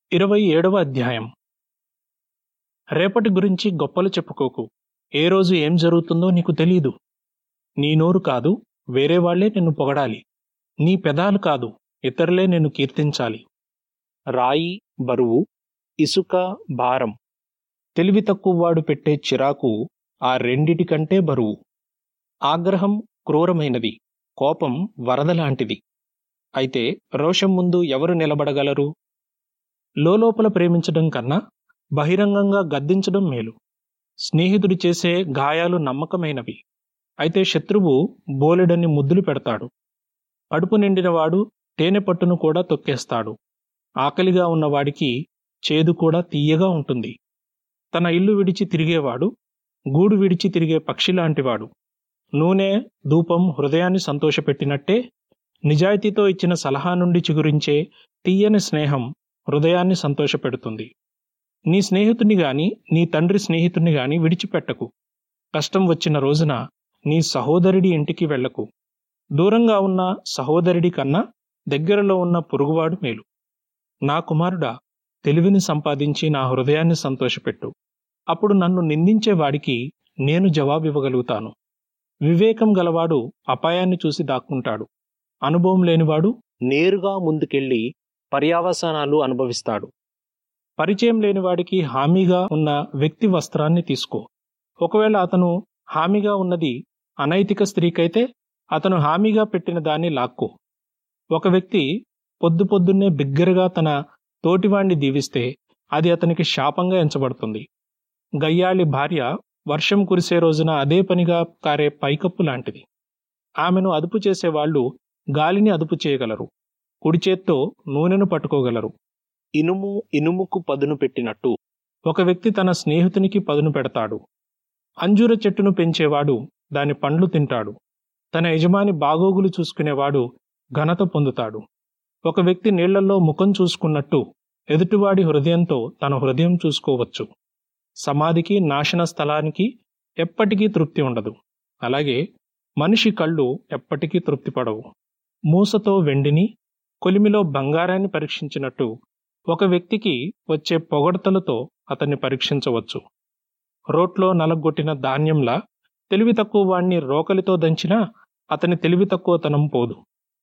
ఇరవై ఏడవ అధ్యాయం రేపటి గురించి గొప్పలు చెప్పుకోకు ఏ రోజు ఏం జరుగుతుందో నీకు తెలీదు నీ నోరు కాదు వేరే వాళ్లే నిన్ను పొగడాలి నీ పెదాలు కాదు ఇతరులే నిన్ను కీర్తించాలి రాయి బరువు ఇసుక భారం తెలివి తక్కువవాడు పెట్టే చిరాకు ఆ రెండిటి కంటే బరువు ఆగ్రహం క్రూరమైనది కోపం వరద లాంటిది అయితే రోషం ముందు ఎవరు నిలబడగలరు లోలోపల ప్రేమించడం కన్నా బహిరంగంగా గద్దించడం మేలు స్నేహితుడు చేసే గాయాలు నమ్మకమైనవి అయితే శత్రువు బోలెడన్ని ముద్దులు పెడతాడు కడుపు నిండినవాడు తేనె పట్టును కూడా తొక్కేస్తాడు ఆకలిగా ఉన్నవాడికి చేదు కూడా తీయగా ఉంటుంది తన ఇల్లు విడిచి తిరిగేవాడు గూడు విడిచి తిరిగే పక్షి లాంటివాడు నూనె ధూపం హృదయాన్ని సంతోషపెట్టినట్టే నిజాయితీతో ఇచ్చిన సలహా నుండి చిగురించే తీయని స్నేహం హృదయాన్ని సంతోషపెడుతుంది నీ స్నేహితుని గాని నీ తండ్రి స్నేహితుని గాని విడిచిపెట్టకు కష్టం వచ్చిన రోజున నీ సహోదరుడి ఇంటికి వెళ్లకు దూరంగా ఉన్న సహోదరుడి కన్నా దగ్గరలో ఉన్న పొరుగువాడు మేలు నా కుమారుడా తెలివిని సంపాదించి నా హృదయాన్ని సంతోషపెట్టు అప్పుడు నన్ను నిందించేవాడికి నేను జవాబివ్వగలుగుతాను వివేకం గలవాడు అపాయాన్ని చూసి దాక్కుంటాడు అనుభవం లేనివాడు నేరుగా ముందుకెళ్ళి పర్యావసానాలు అనుభవిస్తాడు పరిచయం లేనివాడికి హామీగా ఉన్న వ్యక్తి వస్త్రాన్ని తీసుకో ఒకవేళ అతను హామీగా ఉన్నది అనైతిక స్త్రీకైతే అతను హామీగా పెట్టిన దాన్ని లాక్కో ఒక వ్యక్తి పొద్దు పొద్దున్నే బిగ్గరగా తన తోటివాణ్ణి దీవిస్తే అది అతనికి శాపంగా ఎంచబడుతుంది గయ్యాళి భార్య వర్షం కురిసే రోజున అదే పనిగా కారే పైకప్పు లాంటిది ఆమెను అదుపు చేసేవాళ్లు గాలిని అదుపు చేయగలరు కుడి చేత్తో నూనెను పట్టుకోగలరు ఇనుము ఇనుముకు పదును పెట్టినట్టు ఒక వ్యక్తి తన స్నేహితునికి పదును పెడతాడు అంజూర చెట్టును పెంచేవాడు దాని పండ్లు తింటాడు తన యజమాని బాగోగులు చూసుకునేవాడు ఘనత పొందుతాడు ఒక వ్యక్తి నీళ్లలో ముఖం చూసుకున్నట్టు ఎదుటివాడి హృదయంతో తన హృదయం చూసుకోవచ్చు సమాధికి నాశన స్థలానికి ఎప్పటికీ తృప్తి ఉండదు అలాగే మనిషి కళ్ళు ఎప్పటికీ తృప్తి పడవు మూసతో వెండిని కొలిమిలో బంగారాన్ని పరీక్షించినట్టు ఒక వ్యక్తికి వచ్చే పొగడతలతో అతన్ని పరీక్షించవచ్చు రోట్లో నలగొట్టిన ధాన్యంలా తెలివి తక్కువ వాణ్ణి రోకలితో దంచినా అతని తెలివి తక్కువతనం పోదు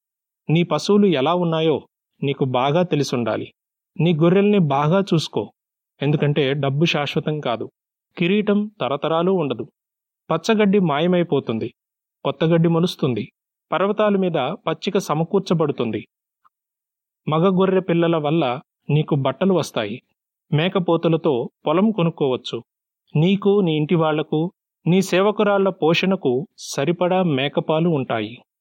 నీ పశువులు ఎలా ఉన్నాయో నీకు బాగా తెలిసుండాలి నీ గొర్రెల్ని బాగా చూసుకో ఎందుకంటే డబ్బు శాశ్వతం కాదు కిరీటం తరతరాలు ఉండదు పచ్చగడ్డి మాయమైపోతుంది కొత్తగడ్డి మొలుస్తుంది పర్వతాల మీద పచ్చిక సమకూర్చబడుతుంది మగ గొర్రె పిల్లల వల్ల నీకు బట్టలు వస్తాయి మేకపోతులతో పొలం కొనుక్కోవచ్చు నీకు నీ ఇంటి వాళ్లకు నీ సేవకురాళ్ల పోషణకు సరిపడా మేకపాలు ఉంటాయి